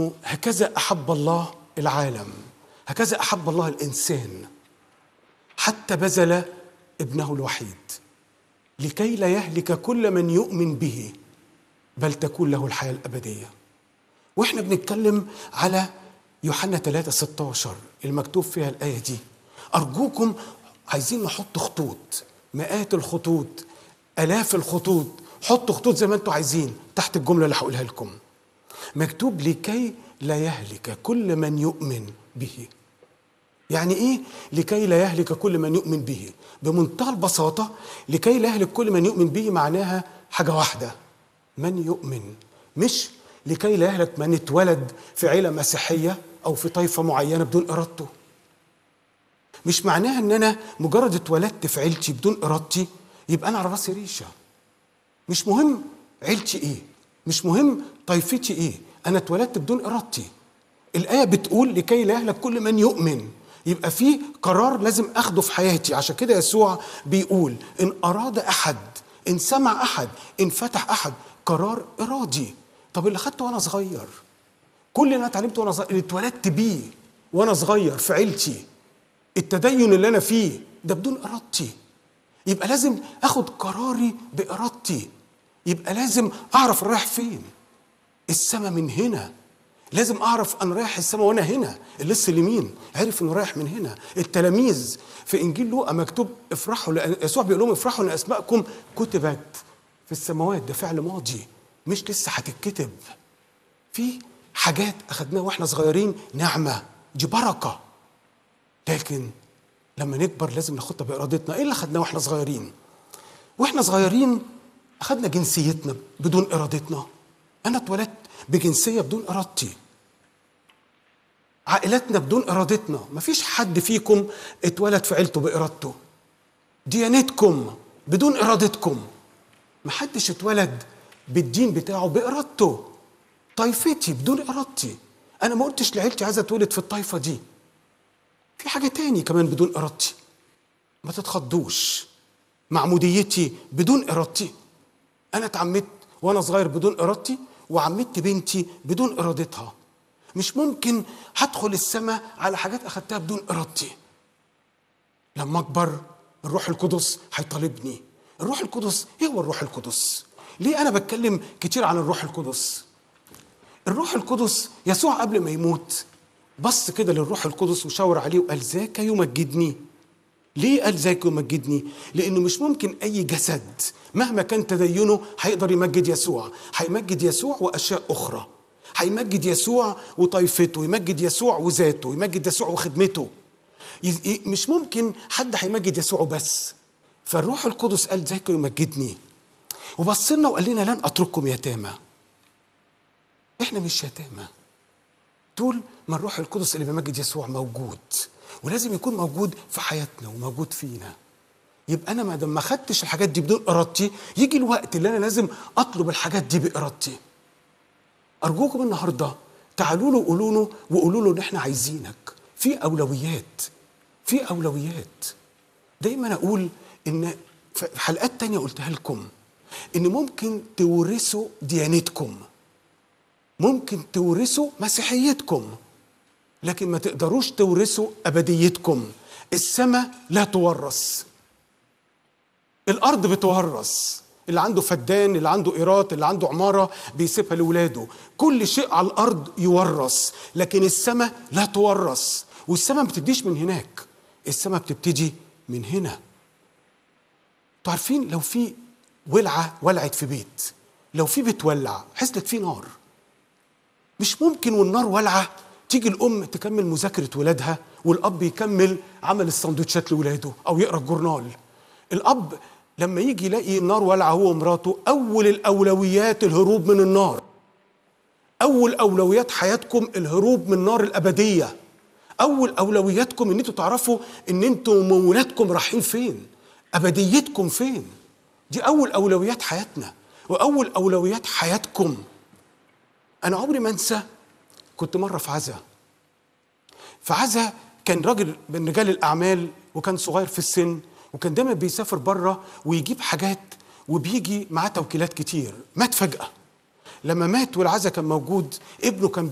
هكذا احب الله العالم هكذا احب الله الانسان حتى بذل ابنه الوحيد لكي لا يهلك كل من يؤمن به بل تكون له الحياه الابديه واحنا بنتكلم على يوحنا 3 16 المكتوب فيها الايه دي ارجوكم عايزين نحط خطوط مئات الخطوط الاف الخطوط حطوا خطوط زي ما انتم عايزين تحت الجمله اللي هقولها لكم مكتوب لكي لا يهلك كل من يؤمن به يعني ايه لكي لا يهلك كل من يؤمن به بمنتهى البساطه لكي لا يهلك كل من يؤمن به معناها حاجه واحده من يؤمن مش لكي لا يهلك من اتولد في عيله مسيحيه او في طائفه معينه بدون ارادته مش معناها ان انا مجرد اتولدت في عيلتي بدون ارادتي يبقى انا على راسي ريشه مش مهم عيلتي ايه مش مهم طائفتي ايه انا اتولدت بدون ارادتي الايه بتقول لكي لا يهلك كل من يؤمن يبقى في قرار لازم اخده في حياتي عشان كده يسوع بيقول ان اراد احد ان سمع احد ان فتح احد قرار ارادي طب اللي خدته وانا صغير كل اللي انا اتعلمته وانا صغير اللي اتولدت بيه وانا صغير في عيلتي التدين اللي انا فيه ده بدون ارادتي يبقى لازم اخد قراري بارادتي يبقى لازم اعرف رايح فين السماء من هنا لازم اعرف انا رايح السماء وانا هنا اللص اليمين عرف انه رايح من هنا التلاميذ في انجيل لوقا مكتوب افرحوا لأن يسوع بيقول لهم افرحوا ان اسماءكم كتبت في السماوات ده فعل ماضي مش لسه هتتكتب في حاجات اخدناها واحنا صغيرين نعمه دي بركه لكن لما نكبر لازم ناخدها بارادتنا ايه اللي خدناه واحنا صغيرين واحنا صغيرين اخدنا جنسيتنا بدون ارادتنا انا اتولدت بجنسيه بدون ارادتي عائلتنا بدون ارادتنا مفيش حد فيكم اتولد في عيلته بارادته ديانتكم بدون ارادتكم محدش اتولد بالدين بتاعه بارادته طائفتي بدون ارادتي انا ما قلتش لعيلتي عايزه اتولد في الطائفه دي في حاجه تاني كمان بدون ارادتي ما تتخضوش معموديتي بدون ارادتي انا اتعمدت وانا صغير بدون ارادتي وعمدت بنتي بدون ارادتها مش ممكن هدخل السماء على حاجات اخدتها بدون ارادتي لما اكبر الروح القدس هيطالبني الروح القدس ايه هو الروح القدس ليه انا بتكلم كتير عن الروح القدس الروح القدس يسوع قبل ما يموت بص كده للروح القدس وشاور عليه وقال ذاك يمجدني ليه قال ذاك يمجدني لانه مش ممكن اي جسد مهما كان تدينه هيقدر يمجد يسوع هيمجد يسوع واشياء اخرى هيمجد يسوع وطائفته يمجد يسوع وذاته يمجد يسوع وخدمته مش ممكن حد هيمجد يسوع بس فالروح القدس قال ذاك يمجدني وبص لنا وقال لنا لن اترككم يتامى احنا مش يتامى طول ما الروح القدس اللي بيمجد يسوع موجود ولازم يكون موجود في حياتنا وموجود فينا يبقى انا ما دام ما خدتش الحاجات دي بدون ارادتي يجي الوقت اللي انا لازم اطلب الحاجات دي بارادتي ارجوكم النهارده تعالوا له وقولوا له وقولوا له ان احنا عايزينك في اولويات في اولويات دايما اقول ان في حلقات تانية قلتها لكم ان ممكن تورثوا ديانتكم ممكن تورثوا مسيحيتكم لكن ما تقدروش تورثوا ابديتكم السماء لا تورث الارض بتورث اللي عنده فدان اللي عنده ايراد اللي عنده عماره بيسيبها لاولاده كل شيء على الارض يورث لكن السماء لا تورث والسماء ما بتبتديش من هناك السماء بتبتدي من هنا انتوا عارفين لو في ولعه ولعت في بيت لو في بيت ولع حصلت فيه نار مش ممكن والنار والعه تيجي الام تكمل مذاكره ولادها والاب يكمل عمل السندوتشات لاولاده او يقرا الجورنال الاب لما يجي يلاقي النار والعه هو ومراته اول الاولويات الهروب من النار اول اولويات حياتكم الهروب من نار الابديه اول اولوياتكم ان انتوا تعرفوا ان انتوا وولادكم رايحين فين ابديتكم فين دي اول اولويات حياتنا واول اولويات حياتكم انا عمري ما انسى كنت مره في عزا في عزا كان راجل من رجال الاعمال وكان صغير في السن وكان دايما بيسافر بره ويجيب حاجات وبيجي معاه توكيلات كتير مات فجاه لما مات والعزا كان موجود ابنه كان